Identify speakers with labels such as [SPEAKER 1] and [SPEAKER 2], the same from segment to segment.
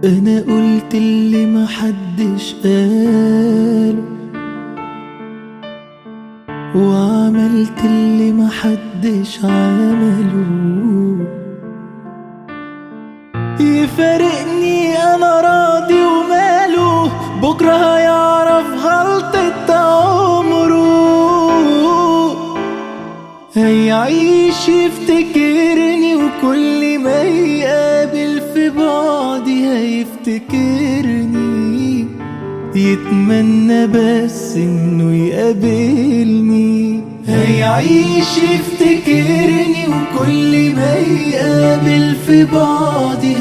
[SPEAKER 1] انا قلت اللي محدش قاله وعملت اللي محدش عمله يفارقني انا راضي وماله بكره هيعرف غلطة عمره هيعيش يفتكرني وكل ما يقابل في بعضي هيفتكرني يتمنى بس انه يقابلني هيعيش يفتكرني وكل ما يقابل في بعضي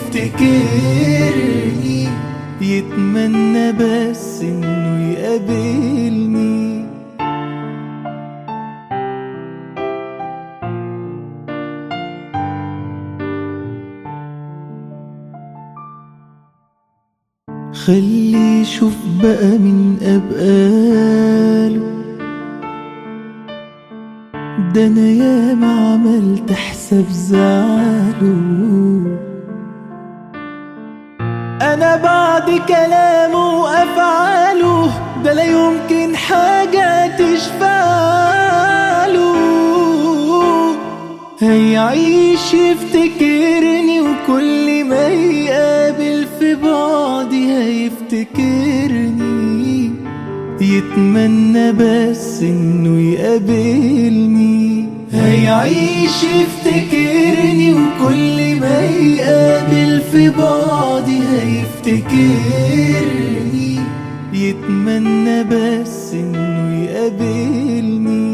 [SPEAKER 1] هيفتكرني يتمنى بس انه يقابلني خلي يشوف بقى من أبقاله ده أنا ياما عملت حساب زعله أنا بعد كلامه وأفعاله ده لا يمكن حاجة تشفعله هيعيش يفتكرني وكل ما يقابل في بعضي هيفتكرني يتمنى بس انه يقابلني هيعيش يفتكرني وكل ما يقابل في بعضي هيفتكرني يتمنى بس انه يقابلني